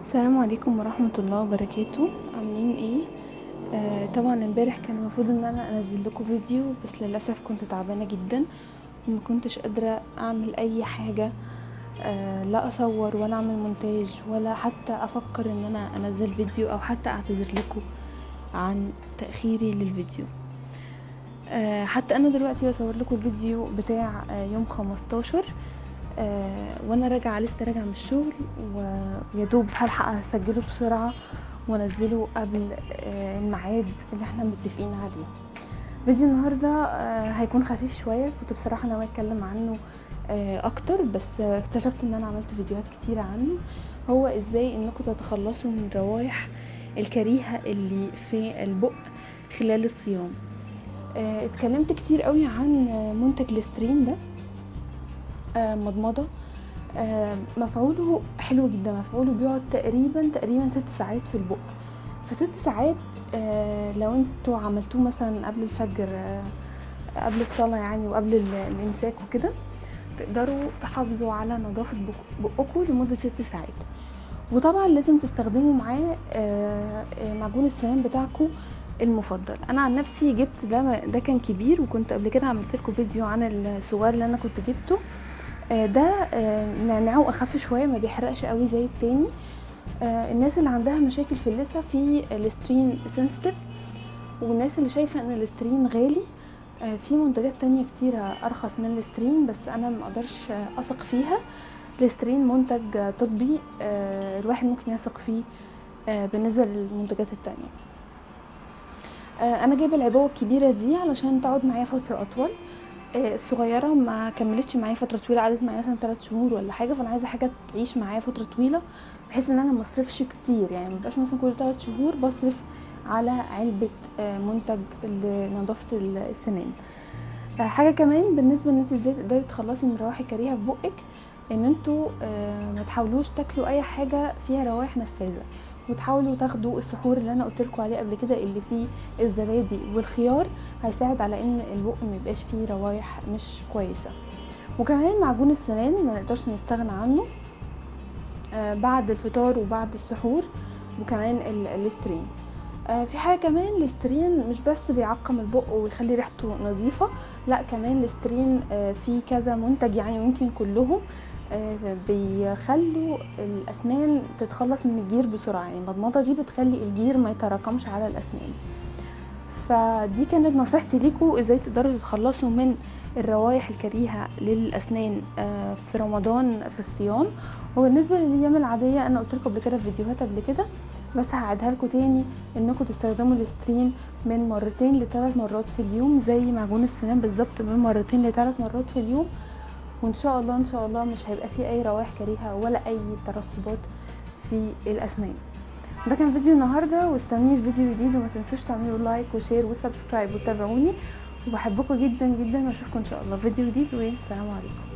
السلام عليكم ورحمة الله وبركاته عاملين ايه آه طبعا امبارح كان المفروض ان انا انزل لكم فيديو بس للاسف كنت تعبانة جدا وما كنتش قادرة اعمل اي حاجة آه لا اصور ولا اعمل مونتاج ولا حتى افكر ان انا انزل فيديو او حتى اعتذر لكم عن تأخيري للفيديو آه حتى انا دلوقتي بصور لكم الفيديو بتاع آه يوم 15 آه وانا راجعه لسه راجعه من الشغل ويا دوب هلحق اسجله بسرعه وانزله قبل آه الميعاد اللي احنا متفقين عليه فيديو النهارده آه هيكون خفيف شويه كنت بصراحه ناويه اتكلم عنه آه اكتر بس آه اكتشفت ان انا عملت فيديوهات كتيره عنه هو ازاي انكم تتخلصوا من الروائح الكريهه اللي في البق خلال الصيام آه اتكلمت كتير قوي عن منتج ليسترين ده آه مضمضة آه مفعوله حلو جدا مفعوله بيقعد تقريبا تقريبا ست ساعات في البق في ست ساعات آه لو انتوا عملتوه مثلا قبل الفجر قبل الصلاة يعني وقبل الامساك وكده تقدروا تحافظوا على نظافة بقكم لمدة ست ساعات وطبعا لازم تستخدموا معاه معجون السنان بتاعكم المفضل انا عن نفسي جبت ده ده كان كبير وكنت قبل كده عملت لكم فيديو عن الصغير اللي انا كنت جبته ده نعناعه اخف شويه ما بيحرقش قوي زي التاني الناس اللي عندها مشاكل في اللثه في الاسترين سنسيتيف والناس اللي شايفه ان الاسترين غالي في منتجات تانية كتيرة ارخص من الاسترين بس انا ما اقدرش اثق فيها الاسترين منتج طبي الواحد ممكن يثق فيه بالنسبه للمنتجات التانية انا جايبه العبوه الكبيره دي علشان تقعد معايا فتره اطول الصغيره ما كملتش معايا فتره طويله قعدت معايا مثلا 3 شهور ولا حاجه فانا عايزه حاجه تعيش معايا فتره طويله بحيث ان انا ما اصرفش كتير يعني مبقاش مثلا كل 3 شهور بصرف على علبه منتج لنظافه السنان حاجه كمان بالنسبه ان انت ازاي تقدري تخلصي من الروائح الكريهه في بقك ان انتوا ما تحاولوش تاكلوا اي حاجه فيها روائح نفاذه وتحاولوا تاخدوا السحور اللي انا قلت لكم عليه قبل كده اللي فيه الزبادي والخيار هيساعد على ان البق ما يبقاش فيه روايح مش كويسه وكمان معجون السنان ما نقدرش نستغنى عنه آه بعد الفطار وبعد السحور وكمان الليسترين آه في حاجه كمان الليسترين مش بس بيعقم البق ويخلي ريحته نظيفه لا كمان الليسترين آه فيه كذا منتج يعني ممكن كلهم بيخلوا الاسنان تتخلص من الجير بسرعه يعني المضمضه دي بتخلي الجير ما يتراكمش على الاسنان فدي كانت نصيحتي ليكم ازاي تقدروا تتخلصوا من الروائح الكريهه للاسنان في رمضان في الصيام وبالنسبه للايام العاديه انا قلت لكم قبل كده في فيديوهات قبل كده بس هعيدها لكم تاني انكم تستخدموا الاسترين من مرتين لثلاث مرات في اليوم زي معجون السنان بالظبط من مرتين لثلاث مرات في اليوم وان شاء الله ان شاء الله مش هيبقى فيه اي روائح كريهه ولا اي ترسبات في الاسنان ده كان فيديو النهارده واستنوني في فيديو جديد وما تنسوش تعملوا لايك وشير وسبسكرايب وتابعوني وبحبكم جدا جدا واشوفكم ان شاء الله في فيديو جديد والسلام عليكم